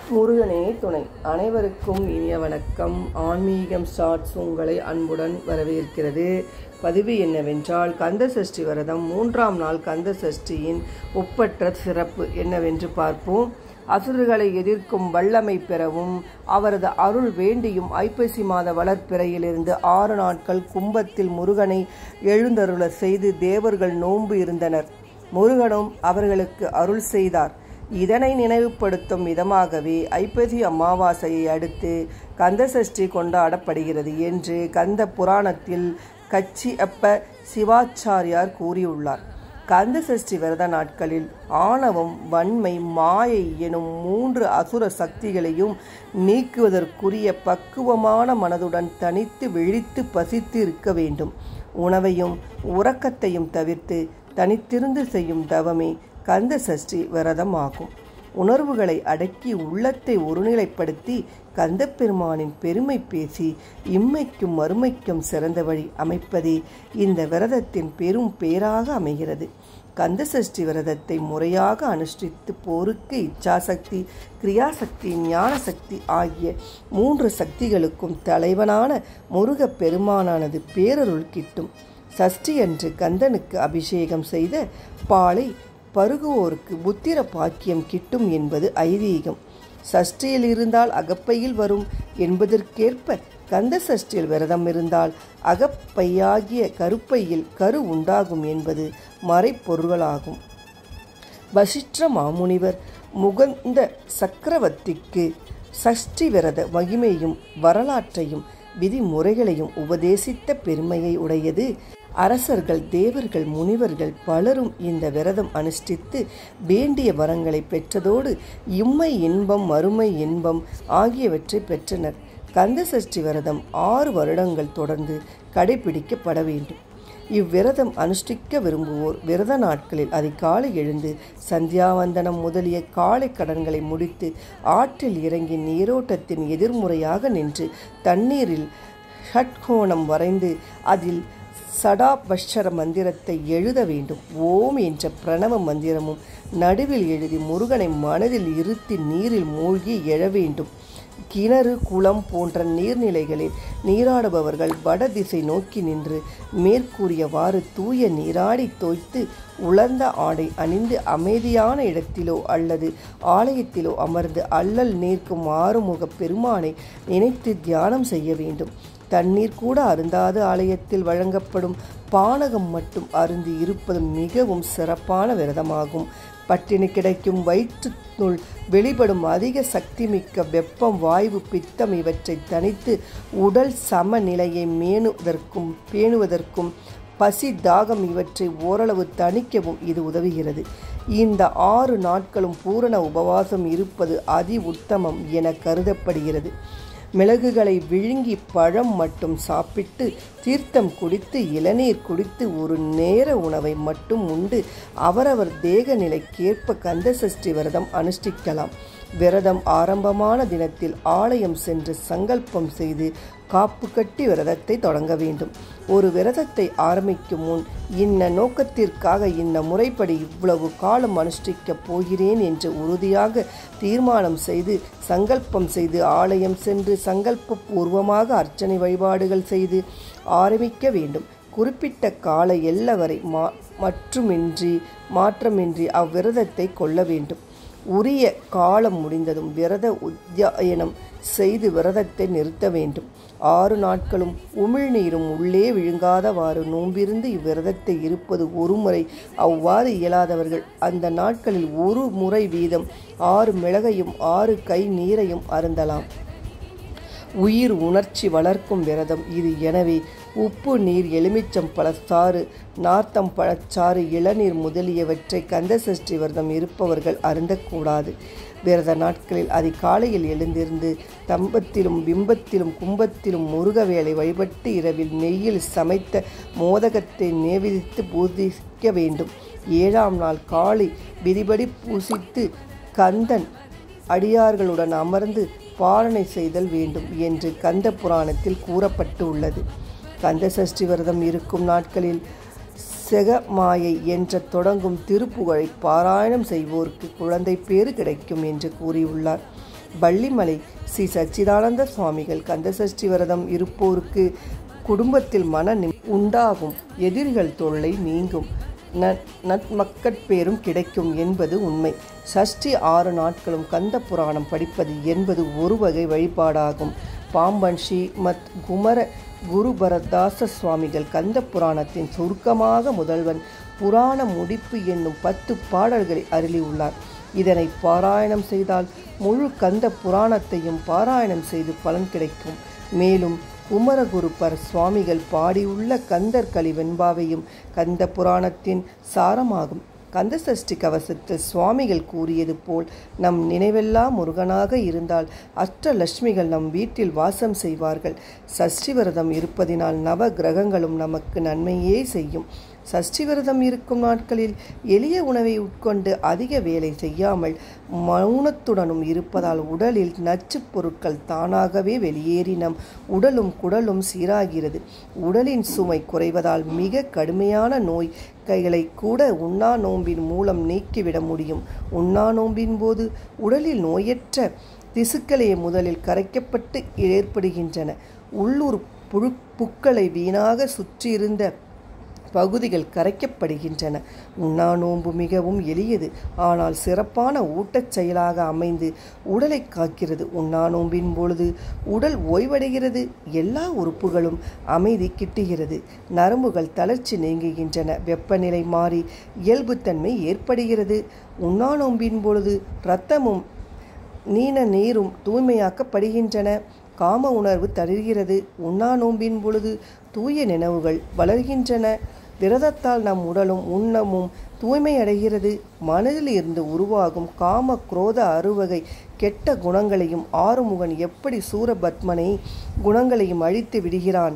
முருகனே துணை அனைவருக்கும் இனிய வணக்கம் ஆன்மீகம் ஷார்ட்ஸ் உங்களை அன்புடன் வரவேற்கிறது பதிவு என்னவென்றால் கந்த சஷ்டி விரதம் மூன்றாம் நாள் கந்த சஷ்டியின் ஒப்பற்ற சிறப்பு என்னவென்று பார்ப்போம் அசுரர்களை எதிர்க்கும் வல்லமை பெறவும் அவரது அருள் வேண்டியும் ஐப்பசி மாத வளர்ப்பிறையிலிருந்து ஆறு நாட்கள் கும்பத்தில் முருகனை எழுந்தருள செய்து தேவர்கள் நோன்பு இருந்தனர் முருகனும் அவர்களுக்கு அருள் செய்தார் இதனை நினைவுபடுத்தும் விதமாகவே ஐப்பசி அமாவாசையை அடுத்து கந்தசஷ்டி கொண்டாடப்படுகிறது என்று கந்த புராணத்தில் கச்சி அப்ப சிவாச்சாரியார் கூறியுள்ளார் கந்த சஷ்டி விரத நாட்களில் ஆணவம் வன்மை மாயை எனும் மூன்று அசுர சக்திகளையும் நீக்குவதற்குரிய பக்குவமான மனதுடன் தனித்து விழித்து பசித்து இருக்க வேண்டும் உணவையும் உறக்கத்தையும் தவிர்த்து தனித்திருந்து செய்யும் தவமே கந்த சஷ்டி விரதம் ஆகும் உணர்வுகளை அடக்கி உள்ளத்தை ஒருநிலைப்படுத்தி கந்தப்பெருமானின் பெருமை பேசி இம்மைக்கும் மறுமைக்கும் சிறந்த வழி அமைப்பதே இந்த விரதத்தின் பெரும் பேராக அமைகிறது கந்த சஷ்டி விரதத்தை முறையாக அனுஷ்டித்து போருக்கு இச்சாசக்தி கிரியாசக்தி ஞானசக்தி ஆகிய மூன்று சக்திகளுக்கும் தலைவனான முருகப் பெருமானானது பேரருள் கிட்டும் சஷ்டி அன்று கந்தனுக்கு அபிஷேகம் செய்த பாலை பருகுவோருக்கு புத்திர பாக்கியம் கிட்டும் என்பது ஐதீகம் சஷ்டியில் இருந்தால் அகப்பையில் வரும் என்பதற்கேற்ப கந்த சஷ்டியில் விரதம் இருந்தால் அகப்பையாகிய கருப்பையில் கரு உண்டாகும் என்பது மறைப்பொருள்களாகும் வசிஷ்ட மாமுனிவர் முகந்த சக்கரவர்த்திக்கு சஷ்டி விரத மகிமையும் வரலாற்றையும் விதிமுறைகளையும் உபதேசித்த பெருமையை உடையது அரசர்கள் தேவர்கள் முனிவர்கள் பலரும் இந்த விரதம் அனுஷ்டித்து வேண்டிய வரங்களை பெற்றதோடு இம்மை இன்பம் மறுமை இன்பம் ஆகியவற்றை பெற்றனர் கந்த சஷ்டி விரதம் ஆறு வருடங்கள் தொடர்ந்து கடைபிடிக்கப்பட வேண்டும் இவ்விரதம் அனுஷ்டிக்க விரும்புவோர் விரத நாட்களில் அதிகாலை எழுந்து சந்தியாவந்தனம் முதலிய காலை கடன்களை முடித்து ஆற்றில் இறங்கி நீரோட்டத்தின் எதிர்முறையாக நின்று தண்ணீரில் ஷட்கோணம் வரைந்து அதில் சடாபஷர மந்திரத்தை எழுத வேண்டும் ஓம் என்ற பிரணவ மந்திரமும் நடுவில் எழுதி முருகனை மனதில் இருத்தி நீரில் மூழ்கி எழ வேண்டும் கிணறு குளம் போன்ற நீர்நிலைகளில் நீராடுபவர்கள் வடதிசை நோக்கி நின்று மேற்கூறியவாறு தூய நீராடி தோய்த்து உலர்ந்த ஆடை அணிந்து அமைதியான இடத்திலோ அல்லது ஆலயத்திலோ அமர்ந்து அல்லல் நீர்க்கும் ஆறுமுக பெருமானை நினைத்து தியானம் செய்ய வேண்டும் தண்ணீர் கூட அருந்தாத ஆலயத்தில் வழங்கப்படும் பானகம் மட்டும் அருந்தி இருப்பது மிகவும் சிறப்பான விரதமாகும் பட்டினி கிடைக்கும் வயிற்றுனுள் வெளிப்படும் அதிக சக்தி மிக்க வெப்பம் வாயு பித்தம் இவற்றை தனித்து உடல் சமநிலையை மேணுவதற்கும் பேணுவதற்கும் பசி தாகம் இவற்றை ஓரளவு தணிக்கவும் இது உதவுகிறது இந்த ஆறு நாட்களும் பூரண உபவாசம் இருப்பது அதி உத்தமம் என கருதப்படுகிறது மிளகுகளை விழுங்கி பழம் மட்டும் சாப்பிட்டு தீர்த்தம் குடித்து இளநீர் குடித்து ஒரு நேர உணவை மட்டும் உண்டு அவரவர் தேக நிலைக்கேற்ப கந்தசஷ்டி விரதம் அனுஷ்டிக்கலாம் விரதம் ஆரம்பமான தினத்தில் ஆலயம் சென்று சங்கல்பம் செய்து காப்பு கட்டி விரதத்தை தொடங்க வேண்டும் ஒரு விரதத்தை ஆரம்பிக்கும் முன் இன்ன நோக்கத்திற்காக இன்ன முறைப்படி இவ்வளவு காலம் அனுஷ்டிக்கப் போகிறேன் என்று உறுதியாக தீர்மானம் செய்து சங்கல்பம் செய்து ஆலயம் சென்று சங்கல்ப பூர்வமாக அர்ச்சனை வழிபாடுகள் செய்து ஆரம்பிக்க வேண்டும் குறிப்பிட்ட கால எல்லை வரை மா மற்றுமின்றி மாற்றமின்றி அவ்விரதத்தை கொள்ள வேண்டும் உரிய காலம் முடிந்ததும் விரத உத்தியாயனம் செய்து விரதத்தை நிறுத்த வேண்டும் ஆறு நாட்களும் உமிழ்நீரும் உள்ளே விழுங்காதவாறு நோம்பிருந்து இவ்விரதத்தை இருப்பது ஒரு முறை அவ்வாறு இயலாதவர்கள் அந்த நாட்களில் ஒரு முறை வீதம் ஆறு மிளகையும் ஆறு கை நீரையும் அருந்தலாம் உயிர் உணர்ச்சி வளர்க்கும் விரதம் இது எனவே உப்பு நீர் எலுமிச்சம் பழச்சாறு நார்த்தம் பழச்சாறு இளநீர் முதலியவற்றை கந்தசஷ்டி விரதம் இருப்பவர்கள் அருந்தக்கூடாது விரத நாட்களில் அதிகாலையில் எழுந்திருந்து தம்பத்திலும் பிம்பத்திலும் கும்பத்திலும் முருகவேலை வழிபட்டு இரவில் நெய்யில் சமைத்த மோதகத்தை நேவிதித்து பூஜிக்க வேண்டும் ஏழாம் நாள் காலை விதிபடி பூசித்து கந்தன் அடியார்களுடன் அமர்ந்து பாலனை செய்தல் வேண்டும் என்று கந்த புராணத்தில் கூறப்பட்டு உள்ளது கந்த சஷ்டி விரதம் இருக்கும் நாட்களில் செகமாயை என்ற தொடங்கும் திருப்புகழை பாராயணம் செய்வோருக்கு குழந்தை பேறு கிடைக்கும் என்று கூறியுள்ளார் பள்ளிமலை ஸ்ரீ சச்சிதானந்த சுவாமிகள் கந்தசஷ்டி விரதம் இருப்போருக்கு குடும்பத்தில் மன நிம் உண்டாகும் எதிரிகள் தொல்லை நீங்கும் நன்மக்கட்பேரும் கிடைக்கும் என்பது உண்மை சஷ்டி ஆறு நாட்களும் கந்த புராணம் படிப்பது என்பது ஒரு வகை வழிபாடாகும் பாம்பன் ஸ்ரீமத் குமர குருபரதாச சுவாமிகள் கந்த புராணத்தின் சுருக்கமாக முதல்வன் புராண முடிப்பு என்னும் பத்து பாடல்களை அருளியுள்ளார் இதனை பாராயணம் செய்தால் முழு கந்த புராணத்தையும் பாராயணம் செய்து பலன் கிடைக்கும் மேலும் குமரகுருப்பர் சுவாமிகள் பாடியுள்ள கந்தர் கலி வெண்பாவையும் கந்த புராணத்தின் சாரமாகும் கந்தசஷ்டி கவசத்தில் சுவாமிகள் கூறியது போல் நம் நினைவெல்லாம் முருகனாக இருந்தால் அஷ்டலட்சுமிகள் நம் வீட்டில் வாசம் செய்வார்கள் சஷ்டி விரதம் இருப்பதினால் நவ கிரகங்களும் நமக்கு நன்மையே செய்யும் சஷ்டி விரதம் இருக்கும் நாட்களில் எளிய உணவை உட்கொண்டு அதிக வேலை செய்யாமல் மௌனத்துடனும் இருப்பதால் உடலில் நச்சுப் பொருட்கள் தானாகவே வெளியேறி நம் உடலும் குடலும் சீராகிறது உடலின் சுமை குறைவதால் மிக கடுமையான நோய் கைகளை கூட உண்ணா நோம்பின் மூலம் நீக்கிவிட முடியும் உண்ணா நோம்பின் போது உடலில் நோயற்ற திசுக்களே முதலில் கரைக்கப்பட்டு ஏற்படுகின்றன உள்ளூர் புழு புக்களை வீணாக சுற்றியிருந்த பகுதிகள் கரைக்கப்படுகின்றன உண்ணா நோன்பு மிகவும் எளியது ஆனால் சிறப்பான ஊட்டச் செயலாக அமைந்து உடலை காக்கிறது உண்ணா நோம்பின் பொழுது உடல் ஓய்வடைகிறது எல்லா உறுப்புகளும் அமைதி கிட்டுகிறது நரம்புகள் தளர்ச்சி நீங்குகின்றன வெப்பநிலை மாறி இயல்புத்தன்மை ஏற்படுகிறது உண்ணா நோம்பின் பொழுது இரத்தமும் நீன நீரும் தூய்மையாக்கப்படுகின்றன காம உணர்வு தருகிறது உண்ணா நோம்பின் பொழுது தூய நினைவுகள் வளர்கின்றன விரதத்தால் நம் உடலும் உண்ணமும் தூய்மையடைகிறது மனதில் இருந்து உருவாகும் காம குரோத அறுவகை கெட்ட குணங்களையும் ஆறுமுகன் எப்படி சூரபத்மனை குணங்களையும் அழித்து விடுகிறான்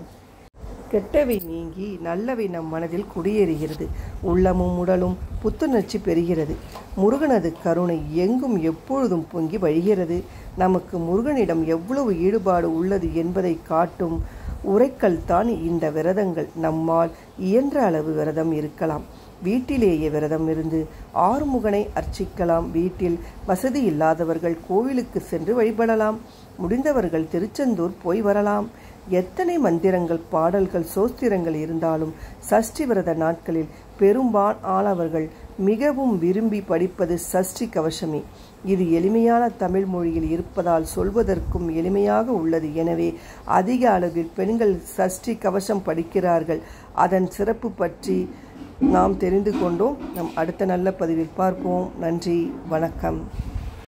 கெட்டவை நீங்கி நல்லவை நம் மனதில் குடியேறுகிறது உள்ளமும் உடலும் புத்துணர்ச்சி பெறுகிறது முருகனது கருணை எங்கும் எப்பொழுதும் பொங்கி வழிகிறது நமக்கு முருகனிடம் எவ்வளவு ஈடுபாடு உள்ளது என்பதை காட்டும் உரைக்கல் தான் இந்த விரதங்கள் நம்மால் இயன்ற அளவு விரதம் இருக்கலாம் வீட்டிலேயே விரதம் இருந்து ஆறுமுகனை அர்ச்சிக்கலாம் வீட்டில் வசதி இல்லாதவர்கள் கோவிலுக்கு சென்று வழிபடலாம் முடிந்தவர்கள் திருச்செந்தூர் போய் வரலாம் எத்தனை மந்திரங்கள் பாடல்கள் சோஸ்திரங்கள் இருந்தாலும் சஷ்டி விரத நாட்களில் பெரும்பால் ஆனவர்கள் மிகவும் விரும்பி படிப்பது சஷ்டி கவசமே இது எளிமையான தமிழ் மொழியில் இருப்பதால் சொல்வதற்கும் எளிமையாக உள்ளது எனவே அதிக அளவில் பெண்கள் சஷ்டி கவசம் படிக்கிறார்கள் அதன் சிறப்பு பற்றி நாம் தெரிந்து கொண்டோம் நம் அடுத்த நல்ல பதிவில் பார்ப்போம் நன்றி வணக்கம்